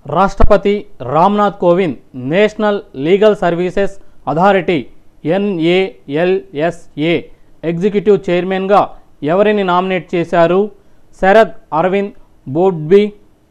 రాష్ట్రపతి Ramnath Kovind national legal services authority NALSA executive చైర్మన్గా ఎవరిని నామినేట్ చేశారు శరద్ అరవింద్ బోడ్బీ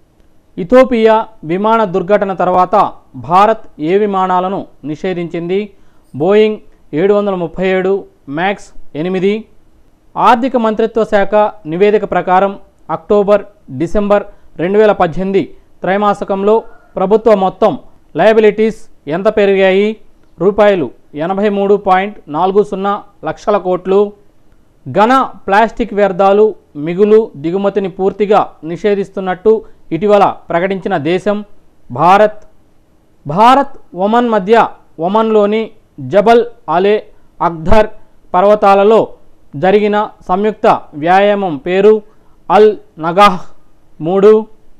ఇథోపియా విమాన దుర్ఘటన తర్వాత భారత్ ఏ విమానాలను నిషేధించింది బోయింగ్ ఏడు వందల ముప్పై ఏడు మ్యాక్స్ ఎనిమిది ఆర్థిక మంత్రిత్వ శాఖ నివేదిక ప్రకారం అక్టోబర్ డిసెంబర్ రెండు వేల పద్దెనిమిది త్రైమాసికంలో ప్రభుత్వ మొత్తం లయబిలిటీస్ ఎంత పెరిగాయి రూపాయలు ఎనభై మూడు పాయింట్ నాలుగు సున్నా లక్షల కోట్లు ఘన ప్లాస్టిక్ వ్యర్థాలు మిగులు దిగుమతిని పూర్తిగా నిషేధిస్తున్నట్టు ఇటీవల ప్రకటించిన దేశం భారత్ భారత్ ఒమన్ మధ్య ఒమన్లోని జబల్ అలే అక్ధర్ పర్వతాలలో జరిగిన సంయుక్త వ్యాయామం పేరు అల్ నగాహ్ మూడు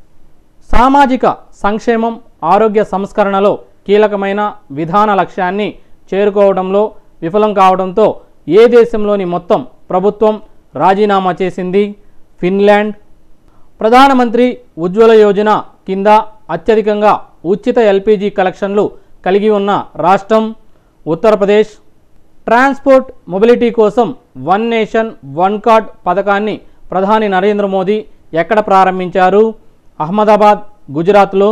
సామాజిక సంక్షేమం ఆరోగ్య సంస్కరణలో కీలకమైన విధాన లక్ష్యాన్ని చేరుకోవడంలో విఫలం కావడంతో ఏ దేశంలోని మొత్తం ప్రభుత్వం రాజీనామా చేసింది ఫిన్లాండ్ ప్రధానమంత్రి ఉజ్వల యోజన కింద అత్యధికంగా ఉచిత ఎల్పిజి కలెక్షన్లు కలిగి ఉన్న రాష్ట్రం ఉత్తరప్రదేశ్ ట్రాన్స్పోర్ట్ మొబిలిటీ కోసం వన్ నేషన్ వన్ కార్డ్ పథకాన్ని ప్రధాని నరేంద్ర మోదీ ఎక్కడ ప్రారంభించారు అహ్మదాబాద్ గుజరాత్లో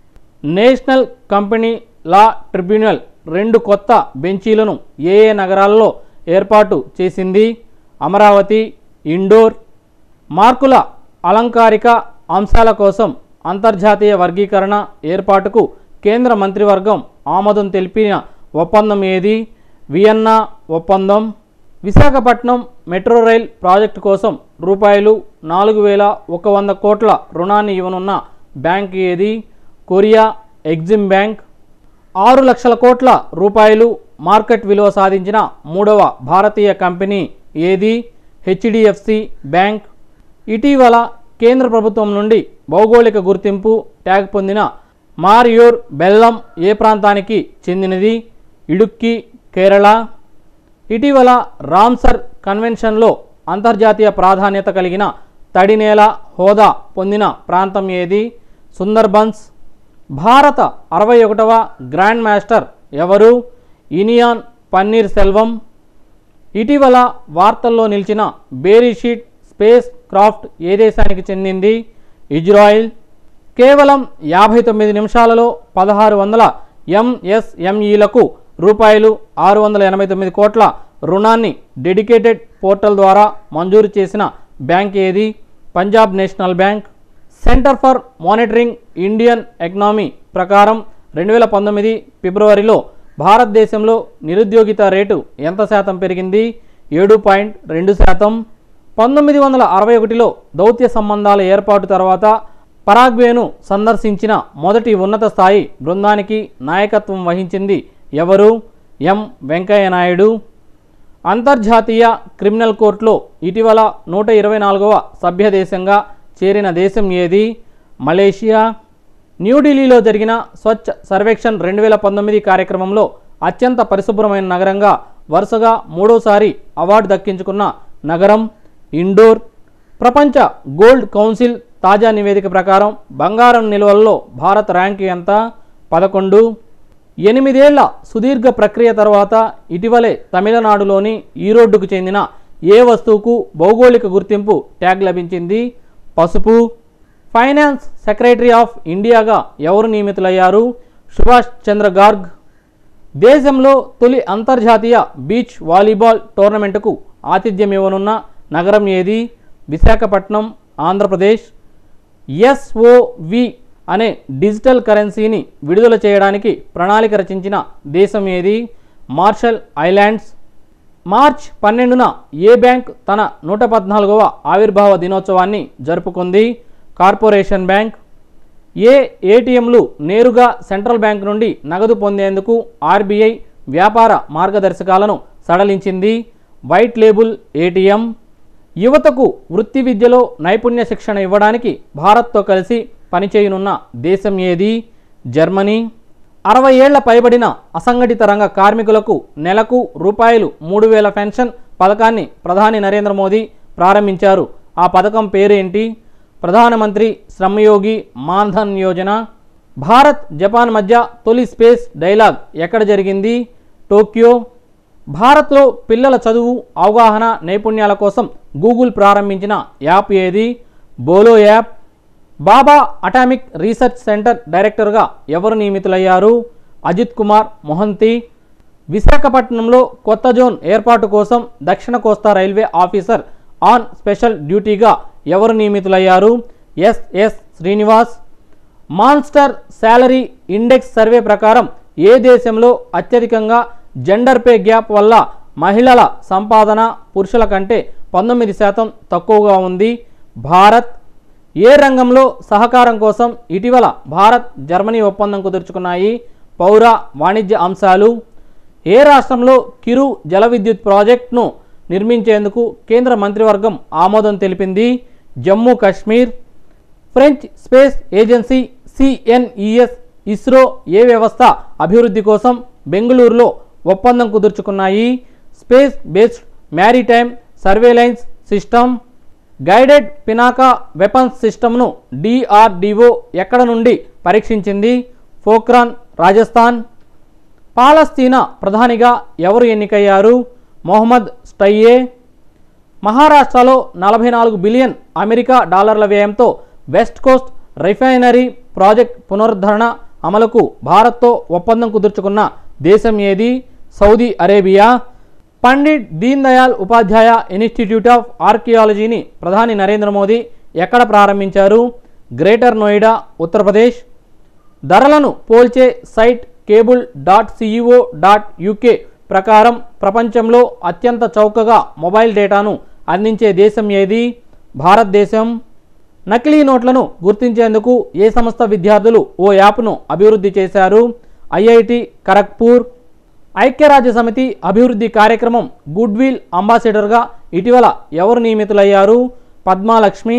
నేషనల్ కంపెనీ లా ట్రిబ్యునల్ రెండు కొత్త బెంచీలను ఏ ఏ నగరాల్లో ఏర్పాటు చేసింది అమరావతి ఇండోర్ మార్కుల అలంకారిక అంశాల కోసం అంతర్జాతీయ వర్గీకరణ ఏర్పాటుకు కేంద్ర మంత్రివర్గం ఆమోదం తెలిపిన ఒప్పందం ఏది వియన్నా ఒప్పందం విశాఖపట్నం మెట్రో రైల్ ప్రాజెక్టు కోసం రూపాయలు నాలుగు వేల ఒక వంద కోట్ల రుణాన్ని ఇవ్వనున్న బ్యాంక్ ఏది కొరియా ఎగ్జిమ్ బ్యాంక్ ఆరు లక్షల కోట్ల రూపాయలు మార్కెట్ విలువ సాధించిన మూడవ భారతీయ కంపెనీ ఏది హెచ్డిఎఫ్సి బ్యాంక్ ఇటీవల కేంద్ర ప్రభుత్వం నుండి భౌగోళిక గుర్తింపు ట్యాగ్ పొందిన మారియోర్ బెల్లం ఏ ప్రాంతానికి చెందినది ఇడుక్కి కేరళ ఇటీవల రామ్సర్ కన్వెన్షన్లో అంతర్జాతీయ ప్రాధాన్యత కలిగిన తడినేల హోదా పొందిన ప్రాంతం ఏది సుందర్బన్స్ భారత అరవై ఒకటవ గ్రాండ్ మాస్టర్ ఎవరు ఇనియాన్ పన్నీర్ సెల్వం ఇటీవల వార్తల్లో నిలిచిన బేరీషీట్ స్పేస్ క్రాఫ్ట్ ఏ దేశానికి చెందింది ఇజ్రాయిల్ కేవలం యాభై తొమ్మిది నిమిషాలలో పదహారు వందల ఎంఎస్ఎంఈలకు రూపాయలు ఆరు వందల ఎనభై తొమ్మిది కోట్ల రుణాన్ని డెడికేటెడ్ పోర్టల్ ద్వారా మంజూరు చేసిన బ్యాంక్ ఏది Punjab national bank centre for monitoring Indian economy ప్రకారం రెండు వేల పంతొమ్మిది ఫిబ్రవరిలో భారతదేశంలో నిరుద్యోగిత రేటు ఎంత శాతం పెరిగింది ఏడు పాయింట్ రెండు శాతం పంతొమ్మిది వందల అరవై ఒకటిలో దౌత్య సంబంధాల ఏర్పాటు తర్వాత పరాగ్వేను సందర్శించిన మొదటి ఉన్నత స్థాయి బృందానికి నాయకత్వం వహించింది ఎవరు ఎం వెంకయ్య నాయుడు అంతర్జాతీయ క్రిమినల్ కోర్టులో ఇటీవల నూట ఇరవై నాలుగవ సభ్య దేశంగా చేరిన దేశం ఏది మలేషియా న్యూఢిల్లీలో జరిగిన స్వచ్ఛ సర్వేక్షణ్ రెండు వేల పంతొమ్మిది కార్యక్రమంలో అత్యంత పరిశుభ్రమైన నగరంగా వరుసగా మూడోసారి అవార్డు దక్కించుకున్న నగరం ఇండోర్ ప్రపంచ గోల్డ్ కౌన్సిల్ తాజా నివేదిక ప్రకారం బంగారం నిల్వల్లో భారత్ ర్యాంక్ ఎంత పదకొండు ఎనిమిదేళ్ల సుదీర్ఘ ప్రక్రియ తర్వాత ఇటీవలే తమిళనాడులోని ఈరోడ్డుకు చెందిన ఏ వస్తువుకు భౌగోళిక గుర్తింపు ట్యాగ్ లభించింది పసుపు ఫైనాన్స్ సెక్రటరీ ఆఫ్ ఇండియాగా ఎవరు నియమితులయ్యారు సుభాష్ చంద్ర గార్గ్ దేశంలో తొలి అంతర్జాతీయ బీచ్ వాలీబాల్ టోర్నమెంటుకు ఆతిథ్యం ఇవ్వనున్న నగరం ఏది విశాఖపట్నం ఆంధ్రప్రదేశ్ ఎస్ఓవి అనే డిజిటల్ కరెన్సీని విడుదల చేయడానికి ప్రణాళిక రచించిన దేశం ఏది మార్షల్ ఐలాండ్స్ మార్చ్ పన్నెండున ఏ బ్యాంక్ తన నూట పద్నాలుగవ ఆవిర్భావ దినోత్సవాన్ని జరుపుకుంది కార్పొరేషన్ బ్యాంక్ ఏ ఏటీఎంలు నేరుగా సెంట్రల్ బ్యాంక్ నుండి నగదు పొందేందుకు ఆర్బీఐ వ్యాపార మార్గదర్శకాలను సడలించింది వైట్ లేబుల్ ఏటీఎం యువతకు వృత్తి విద్యలో నైపుణ్య శిక్షణ ఇవ్వడానికి భారత్తో కలిసి పనిచేయనున్న దేశం ఏది జర్మనీ అరవై ఏళ్ల పైబడిన అసంఘటిత రంగ కార్మికులకు నెలకు రూపాయలు మూడు వేల పెన్షన్ పథకాన్ని ప్రధాని నరేంద్ర మోదీ ప్రారంభించారు ఆ పథకం పేరేంటి ప్రధానమంత్రి శ్రమయోగి మాన్ధన్ యోజన భారత్ జపాన్ మధ్య తొలి స్పేస్ డైలాగ్ ఎక్కడ జరిగింది టోక్యో భారత్లో పిల్లల చదువు అవగాహన నైపుణ్యాల కోసం గూగుల్ ప్రారంభించిన యాప్ ఏది Bolo app Bhabha atomic research centre డైరెక్టర్గా ఎవరు నియమితులయ్యారు అజిత్ కుమార్ మొహంతి విశాఖపట్నంలో కొత్త జోన్ ఏర్పాటు కోసం దక్షిణ కోస్తా రైల్వే ఆఫీసర్ ఆన్ స్పెషల్ డ్యూటీగా ఎవరు నియమితులయ్యారు SS Srinivas Monster salary index survey ప్రకారం ఏ దేశంలో అత్యధికంగా జెండర్ పే గ్యాప్ వల్ల మహిళల సంపాదన పురుషుల కంటే పంతొమ్మిది శాతం తక్కువగా ఉంది భారత్ ఏ రంగంలో సహకారం కోసం ఇటీవల భారత్ జర్మనీ ఒప్పందం కుదుర్చుకున్నాయి పౌర వాణిజ్య అంశాలు ఏ రాష్ట్రంలో కిరు జల విద్యుత్ ప్రాజెక్టును నిర్మించేందుకు కేంద్ర మంత్రివర్గం ఆమోదం తెలిపింది Jammu Kashmir French space agency CNES ISRO ఏ వ్యవస్థ అభివృద్ధి కోసం బెంగళూరులో ఒప్పందం కుదుర్చుకున్నాయి space based maritime surveillance system guided Pinaka weapons సిస్టమ్ను డిఆర్డిఓ ఎక్కడ నుండి పరీక్షించింది ఫోక్రాన్ రాజస్థాన్ పాలస్తీనా ప్రధానిగా ఎవరు ఎన్నికయ్యారు మొహమ్మద్ స్టయ్యే మహారాష్ట్రలో నలభై నాలుగు బిలియన్ అమెరికా డాలర్ల వ్యయంతో వెస్ట్ కోస్ట్ రిఫైనరీ ప్రాజెక్ట్ పునరుద్ధరణ అమలుకు భారత్తో ఒప్పందం కుదుర్చుకున్న దేశం ఏది Saudi Arabia Pandit Deen Dayal Upadhyaya institute of ఆర్కియాలజీని ప్రధాని నరేంద్ర మోదీ ఎక్కడ ప్రారంభించారు గ్రేటర్ నోయిడా ఉత్తరప్రదేశ్ ధరలను పోల్చే site cable dot CEO dot UK ప్రకారం ప్రపంచంలో అత్యంత చౌకగా మొబైల్ డేటాను అందించే దేశం ఏది భారతదేశం నకిలీ నోట్లను గుర్తించేందుకు ఏ సంస్థ విద్యార్థులు ఓ యాప్ను అభివృద్ధి చేశారు ఐఐటి ఖరగ్పూర్ ఐక్యరాజ్య సమితి అభివృద్ధి కార్యక్రమం గుడ్ విల్ అంబాసిడర్గా ఇటీవల ఎవరు నియమితులయ్యారు పద్మాలక్ష్మి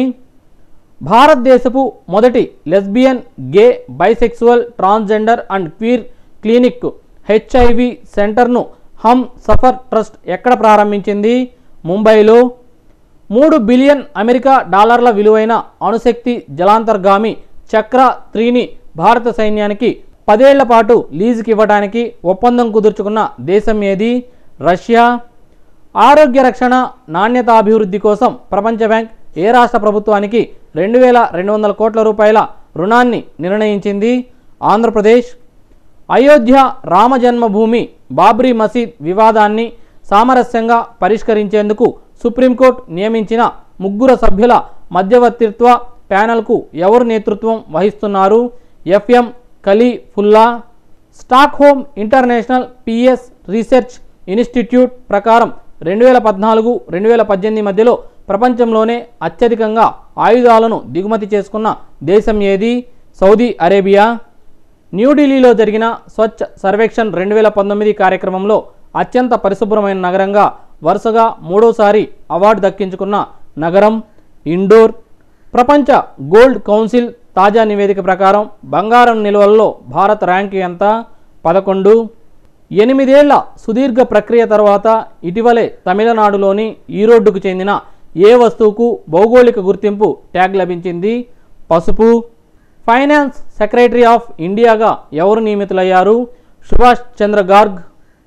భారతదేశపు మొదటి lesbian gay bisexual transgender and queer clinic HIV సెంటర్ను హమ్ సఫర్ ట్రస్ట్ ఎక్కడ ప్రారంభించింది ముంబైలో మూడు బిలియన్ అమెరికా డాలర్ల విలువైన అణుశక్తి జలాంతర్గామి చక్ర త్రీని భారత సైన్యానికి పదేళ్ల పాటు లీజుకి ఇవ్వడానికి ఒప్పందం కుదుర్చుకున్న దేశం ఏది రష్యా ఆరోగ్య రక్షణ నాణ్యతాభివృద్ధి కోసం ప్రపంచ బ్యాంక్ ఏ రాష్ట్ర ప్రభుత్వానికి రెండు వేల రెండు వందల కోట్ల రూపాయల రుణాన్ని నిర్ణయించింది ఆంధ్రప్రదేశ్ అయోధ్య రామజన్మభూమి బాబ్రీ మసీద్ వివాదాన్ని సామరస్యంగా పరిష్కరించేందుకు సుప్రీంకోర్టు నియమించిన ముగ్గురు సభ్యుల మధ్యవర్తిత్వ ప్యానెల్కు ఎవరు నేతృత్వం వహిస్తున్నారు FM Kalifulla Stockholm international peace research institute ప్రకారం రెండు వేల పద్నాలుగు రెండు వేల పద్దెనిమిది మధ్యలో ప్రపంచంలోనే అత్యధికంగా ఆయుధాలను దిగుమతి చేసుకున్న దేశం ఏది సౌదీ అరేబియా న్యూఢిల్లీలో జరిగిన స్వచ్ఛ సర్వేక్షణ్ రెండు వేల పంతొమ్మిది కార్యక్రమంలో అత్యంత పరిశుభ్రమైన నగరంగా వరుసగా మూడోసారి అవార్డు దక్కించుకున్న నగరం ఇండోర్ ప్రపంచ గోల్డ్ కౌన్సిల్ తాజా నివేదిక ప్రకారం బంగారం నిల్వల్లో భారత్ ర్యాంకు ఎంత పదకొండు ఎనిమిదేళ్ల సుదీర్ఘ ప్రక్రియ తర్వాత ఇటీవలే తమిళనాడులోని ఈరోడ్డుకు చెందిన ఏ వస్తువుకు భౌగోళిక గుర్తింపు ట్యాగ్ లభించింది పసుపు ఫైనాన్స్ సెక్రటరీ ఆఫ్ ఇండియాగా ఎవరు నియమితులయ్యారు సుభాష్ చంద్ర గార్గ్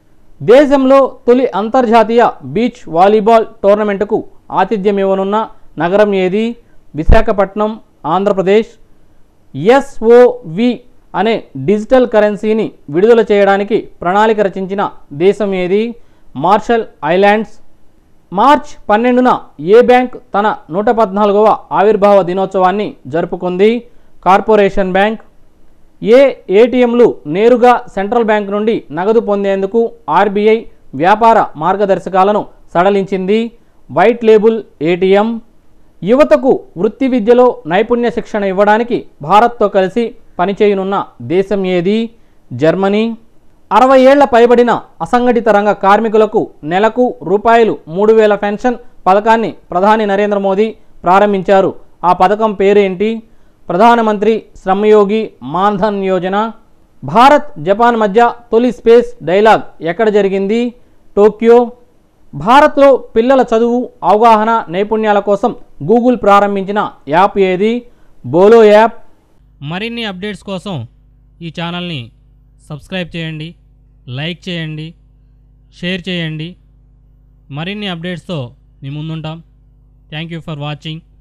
దేశంలో తొలి అంతర్జాతీయ బీచ్ వాలీబాల్ టోర్నమెంటుకు ఆతిథ్యం ఇవ్వనున్న నగరం ఏది విశాఖపట్నం ఆంధ్రప్రదేశ్ ఎస్ఓవి అనే డిజిటల్ కరెన్సీని విడుదల చేయడానికి ప్రణాళిక రచించిన దేశం ఏది మార్షల్ ఐలాండ్స్ మార్చ్ పన్నెండున ఏ బ్యాంక్ తన నూట పద్నాలుగవ ఆవిర్భావ దినోత్సవాన్ని జరుపుకుంది కార్పొరేషన్ బ్యాంక్ ఏ ఏటీఎంలు నేరుగా సెంట్రల్ బ్యాంక్ నుండి నగదు పొందేందుకు ఆర్బీఐ వ్యాపార మార్గదర్శకాలను సడలించింది వైట్ లేబుల్ ఏటీఎం యువతకు వృత్తి విద్యలో నైపుణ్య శిక్షణ ఇవ్వడానికి భారత్తో కలిసి పనిచేయనున్న దేశం ఏది జర్మనీ అరవై ఏళ్ల పైబడిన అసంఘటిత రంగ కార్మికులకు నెలకు రూపాయలు మూడు వేల పెన్షన్ పథకాన్ని ప్రధాని నరేంద్ర మోదీ ప్రారంభించారు ఆ పథకం పేరేంటి ప్రధానమంత్రి శ్రమయోగి మాన్ధన్ యోజన భారత్ జపాన్ మధ్య తొలి స్పేస్ డైలాగ్ ఎక్కడ జరిగింది టోక్యో భారత్లో పిల్లల చదువు అవగాహన నైపుణ్యాల కోసం గూగుల్ ప్రారంభించిన యాప్ ఏది బోలో యాప్ మరిన్ని అప్డేట్స్ కోసం ఈ ఛానల్ని సబ్స్క్రైబ్ చేయండి లైక్ చేయండి షేర్ చేయండి మరిన్ని అప్డేట్స్తో మీ ముందుంటాం థ్యాంక్ యూ ఫర్ వాచింగ్